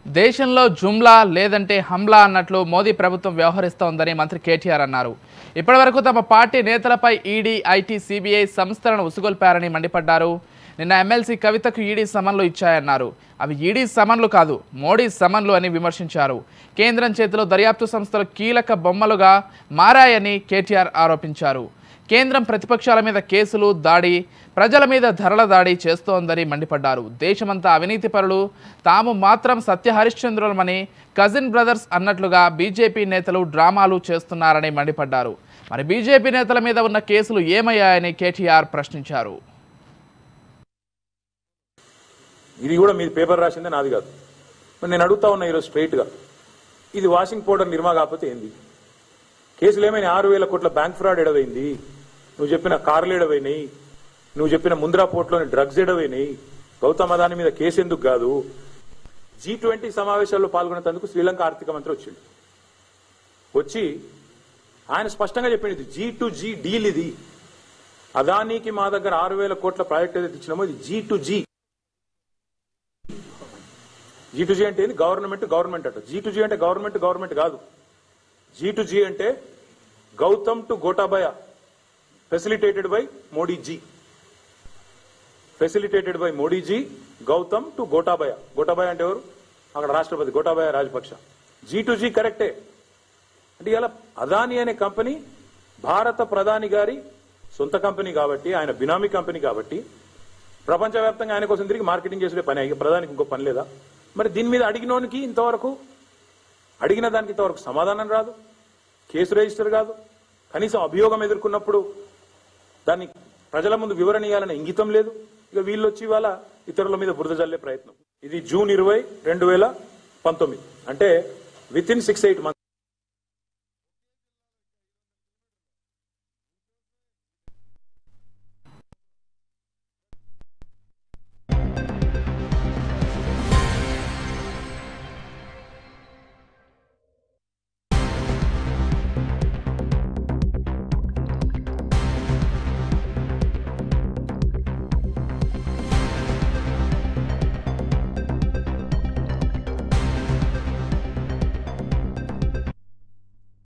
దేశంలో జుమ్లా లేదంటే హమ్లా అన్నట్లు మోదీ ప్రభుత్వం వ్యవహరిస్తోందని మంత్రి కేటీఆర్ అన్నారు ఇప్పటివరకు తమ పార్టీ నేతలపై ఈడీ ఐటీ సిబిఐ సంస్థలను ఉసుగొల్పారని మండిపడ్డారు నిన్న ఎమ్మెల్సీ కవితకు ఈడీ సమన్లు ఇచ్చాయన్నారు అవి ఈడీ సమన్లు కాదు మోడీ సమన్లు అని విమర్శించారు కేంద్రం చేతిలో దర్యాప్తు సంస్థలు కీలక బొమ్మలుగా మారాయని కేటీఆర్ ఆరోపించారు కేంద్రం ప్రతిపక్షాల మీద కేసులు దాడి ప్రజల మీద ధరల దాడి చేస్తోందని మండిపడ్డారు దేశమంతా అవినీతి పరులు తాము మాత్రం సత్య హరిశ్చంద్రులమని కజిన్ బ్రదర్స్ అన్నట్లుగా బీజేపీ నేతలు డ్రామాలు చేస్తున్నారని మండిపడ్డారు మరి బీజేపీ నేతల మీద ఉన్న కేసులు ఏమయ్యాయని కేటీఆర్ ప్రశ్నించారు ఇది కూడా మీ పేపర్ రాసిందే నాది కాదు మరి నేను అడుగుతా ఉన్నా ఈరోజు స్ట్రైట్గా ఇది వాషింగ్ పౌడర్ నిర్మా కాకపోతే ఏంది కేసులు ఏమైనా ఆరు వేల కోట్ల బ్యాంక్ ఫ్రాడ్ ఎడవైంది నువ్వు చెప్పిన కార్లు ఎడవైనాయి నువ్వు చెప్పిన ముంద్రా పోర్ట్లోని డ్రగ్స్ ఎడవైనాయి గౌతమ్ అదాని మీద కేసు ఎందుకు కాదు జీ ట్వంటీ సమావేశాల్లో పాల్గొనేందుకు శ్రీలంక ఆర్థిక మంత్రి వచ్చిండు వచ్చి ఆయన స్పష్టంగా చెప్పింది ఇది జీ టు జీ డీల్ ఇది అదానికి మా దగ్గర ఆరు వేల కోట్ల ప్రాజెక్ట్ ఏదైతే ఇచ్చినామో ఇది G to G G to G అంటే ఏంది గవర్నమెంట్ గవర్నమెంట్ అట జీ టు జీ అంటే గవర్నమెంట్ గవర్నమెంట్ కాదు జీ టు జీ అంటే Gautam to Gotabaya facilitated by Modi ji facilitated by Modi ji Gautam to Gotabaya Gotabaya అంటే ఎవరు అక్కడ రాష్ట్రపతి Gotabaya Rajapaksa G to G కరెక్టే అంటే ఇలా అదాని అనే కంపెనీ భారత ప్రధాని గారి సొంత కంపెనీ కాబట్టి ఆయన బినామీ కంపెనీ కాబట్టి ప్రపంచవ్యాప్తంగా ఆయన కోసం తిరిగి మార్కెటింగ్ చేసే పని ఇక ప్రధానికి ఇంకో పని లేదా మరి దీని మీద అడిగినోనికి ఇంతవరకు అడిగిన దానికి ఇంతవరకు సమాధానం రాదు కేసు రిజిస్టర్ కాదు కనీసం అభియోగం ఎదుర్కొన్నప్పుడు దాన్ని ప్రజల ముందు వివరణ ఇవ్వాలనే ఇంగితం లేదు ఇక వీళ్ళు వచ్చి ఇవాళ ఇతరుల మీద బురద జల్లే ప్రయత్నం ఇది జూన్ ఇరవై రెండు వేల పంతొమ్మిది అంటే within six eight months